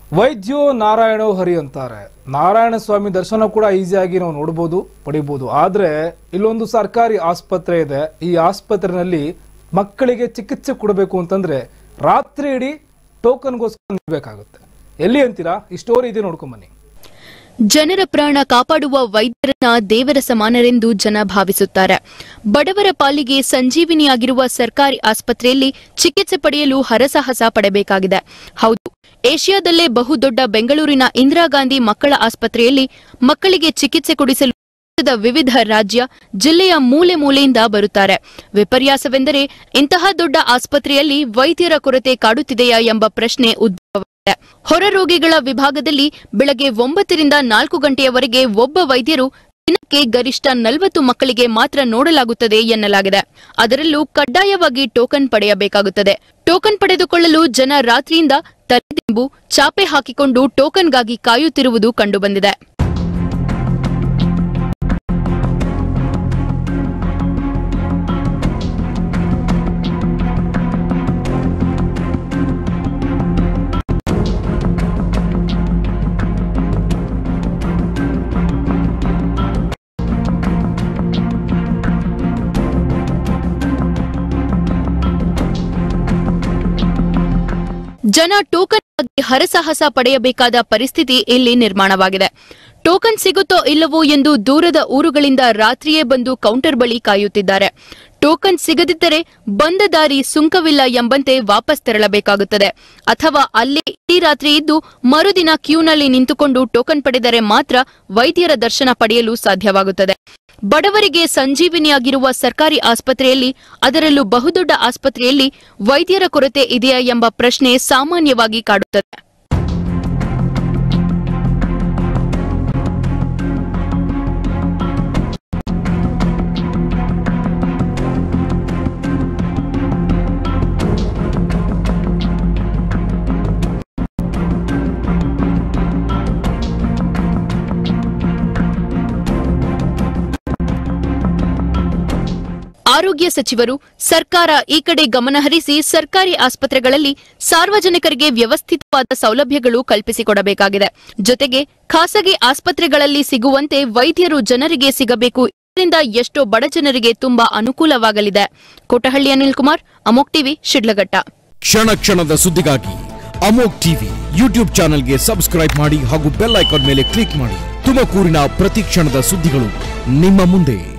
ವೈದ್ಯೋ ನಾರಾಯಣೋ ಹರಿ ಅಂತಾರೆ ನಾರಾಯಣ ಸ್ವಾಮಿ ದರ್ಶನ ಕೂಡ ಈಸಿಯಾಗಿ ನಾವು ನೋಡ್ಬೋದು ಪಡಿಬೋದು ಆದ್ರೆ ಇಲ್ಲೊಂದು ಸರ್ಕಾರಿ ಆಸ್ಪತ್ರೆ ಇದೆ ಈ ಆಸ್ಪತ್ರೆನಲ್ಲಿ ಮಕ್ಕಳಿಗೆ ಚಿಕಿತ್ಸೆ ಕೊಡಬೇಕು ಅಂತಂದ್ರೆ ರಾತ್ರಿ ಇಡೀ ಟೋಕನ್ಗೋಸ್ಕರ ನಿಲ್ಬೇಕಾಗುತ್ತೆ ಎಲ್ಲಿ ಅಂತೀರಾ ಈ ಸ್ಟೋರಿ ಇದೆ ನೋಡ್ಕೊಂಬನ್ನಿ ಜನರ ಪ್ರಾಣ ಕಾಪಾಡುವ ವೈದ್ಯರನ್ನ ದೇವರ ಸಮಾನರೆಂದು ಜನ ಭಾವಿಸುತ್ತಾರೆ ಬಡವರ ಪಾಲಿಗೆ ಸಂಜೀವಿನಿಯಾಗಿರುವ ಸರ್ಕಾರಿ ಆಸ್ಪತ್ರೆಯಲ್ಲಿ ಚಿಕಿತ್ಸೆ ಪಡೆಯಲು ಹರಸಾಹಸ ಪಡಬೇಕಾಗಿದೆ ಹೌದು ಏಷ್ಯಾದಲ್ಲೇ ಬಹುದೊಡ್ಡ ಬೆಂಗಳೂರಿನ ಇಂದಿರಾ ಗಾಂಧಿ ಮಕ್ಕಳ ಆಸ್ಪತ್ರೆಯಲ್ಲಿ ಮಕ್ಕಳಿಗೆ ಚಿಕಿತ್ಸೆ ಕೊಡಿಸಲು ದೇಶದ ವಿವಿಧ ರಾಜ್ಯ ಜಿಲ್ಲೆಯ ಮೂಲೆ ಮೂಲೆಯಿಂದ ಬರುತ್ತಾರೆ ವಿಪರ್ಯಾಸವೆಂದರೆ ಇಂತಹ ದೊಡ್ಡ ಆಸ್ಪತ್ರೆಯಲ್ಲಿ ವೈದ್ಯರ ಕೊರತೆ ಕಾಡುತ್ತಿದೆಯಾ ಎಂಬ ಪ್ರಶ್ನೆ ಉದ್ಭವವಾಗಿದೆ ಹೊರ ರೋಗಿಗಳ ವಿಭಾಗದಲ್ಲಿ ಬೆಳಗ್ಗೆ ಒಂಬತ್ತರಿಂದ ನಾಲ್ಕು ಗಂಟೆಯವರೆಗೆ ಒಬ್ಬ ವೈದ್ಯರು ದಿನಕ್ಕೆ ಗರಿಷ್ಠ ನಲವತ್ತು ಮಕ್ಕಳಿಗೆ ಮಾತ್ರ ನೋಡಲಾಗುತ್ತದೆ ಎನ್ನಲಾಗಿದೆ ಅದರಲ್ಲೂ ಕಡ್ಡಾಯವಾಗಿ ಟೋಕನ್ ಪಡೆಯಬೇಕಾಗುತ್ತದೆ ಟೋಕನ್ ಪಡೆದುಕೊಳ್ಳಲು ಜನ ರಾತ್ರಿಯಿಂದ ತಲೆದಿಂಬು ಚಾಪೆ ಹಾಕಿಕೊಂಡು ಟೋಕನ್ಗಾಗಿ ಕಾಯುತ್ತಿರುವುದು ಕಂಡುಬಂದಿದೆ ಜನ ಟೋಕನ್ ಆಗಿ ಹರಸಾಹಸ ಪಡೆಯಬೇಕಾದ ಪರಿಸ್ಥಿತಿ ಇಲ್ಲಿ ನಿರ್ಮಾಣವಾಗಿದೆ ಟೋಕನ್ ಸಿಗುತ್ತೋ ಇಲ್ಲವೋ ಎಂದು ದೂರದ ಊರುಗಳಿಂದ ರಾತ್ರಿಯೇ ಬಂದು ಕೌಂಟರ್ ಬಳಿ ಕಾಯುತ್ತಿದ್ದಾರೆ ಟೋಕನ್ ಸಿಗದಿದ್ದರೆ ಬಂದ ದಾರಿ ಸುಂಕವಿಲ್ಲ ಎಂಬಂತೆ ವಾಪಸ್ ತೆರಳಬೇಕಾಗುತ್ತದೆ ಅಥವಾ ಅಲ್ಲೇ ಇಡೀ ರಾತ್ರಿ ಇದ್ದು ಮರುದಿನ ಕ್ಯೂನಲ್ಲಿ ನಿಂತುಕೊಂಡು ಟೋಕನ್ ಪಡೆದರೆ ಮಾತ್ರ ವೈದ್ಯರ ದರ್ಶನ ಪಡೆಯಲು ಸಾಧ್ಯವಾಗುತ್ತದೆ ಬಡವರಿಗೆ ಸಂಜೀವಿನಿಯಾಗಿರುವ ಸರ್ಕಾರಿ ಆಸ್ಪತ್ರೆಯಲ್ಲಿ ಅದರಲ್ಲೂ ಬಹುದೊಡ್ಡ ಆಸ್ಪತ್ರೆಯಲ್ಲಿ ವೈದ್ಯರ ಕೊರತೆ ಇದೆಯಾ ಎಂಬ ಪ್ರಶ್ನೆ ಸಾಮಾನ್ಯವಾಗಿ ಕಾಡುತ್ತದೆ ಆರೋಗ್ಯ ಸಚಿವರು ಸರ್ಕಾರ ಈ ಕಡೆ ಗಮನಹರಿಸಿ ಸರ್ಕಾರಿ ಆಸ್ಪತ್ರೆಗಳಲ್ಲಿ ಸಾರ್ವಜನಿಕರಿಗೆ ವ್ಯವಸ್ಥಿತವಾದ ಸೌಲಭ್ಯಗಳು ಕಲ್ಪಿಸಿಕೊಡಬೇಕಾಗಿದೆ ಜೊತೆಗೆ ಖಾಸಗಿ ಆಸ್ಪತ್ರೆಗಳಲ್ಲಿ ಸಿಗುವಂತೆ ವೈದ್ಯರು ಜನರಿಗೆ ಸಿಗಬೇಕು ಇದರಿಂದ ಎಷ್ಟೋ ಬಡ ಜನರಿಗೆ ತುಂಬಾ ಅನುಕೂಲವಾಗಲಿದೆ ಕೋಟಹಳ್ಳಿ ಅನಿಲ್ ಕುಮಾರ್ ಅಮೋಕ್ ಟಿವಿ ಶಿಡ್ಲಘಟ್ಟ ಕ್ಷಣ ಕ್ಷಣದ ಸುದ್ದಿಗಾಗಿ ಅಮೋಕ್ ಟಿವಿ ಯೂಟ್ಯೂಬ್ ಚಾನೆಲ್ಗೆ ಸಬ್ಸ್ಕ್ರೈಬ್ ಮಾಡಿ ಹಾಗೂ ಬೆಲ್ ಐಕಾನ್ ಮೇಲೆ ಕ್ಲಿಕ್ ಮಾಡಿ ತುಮಕೂರಿನ ಪ್ರತಿ ಕ್ಷಣದ ಸುದ್ದಿಗಳು ನಿಮ್ಮ ಮುಂದೆ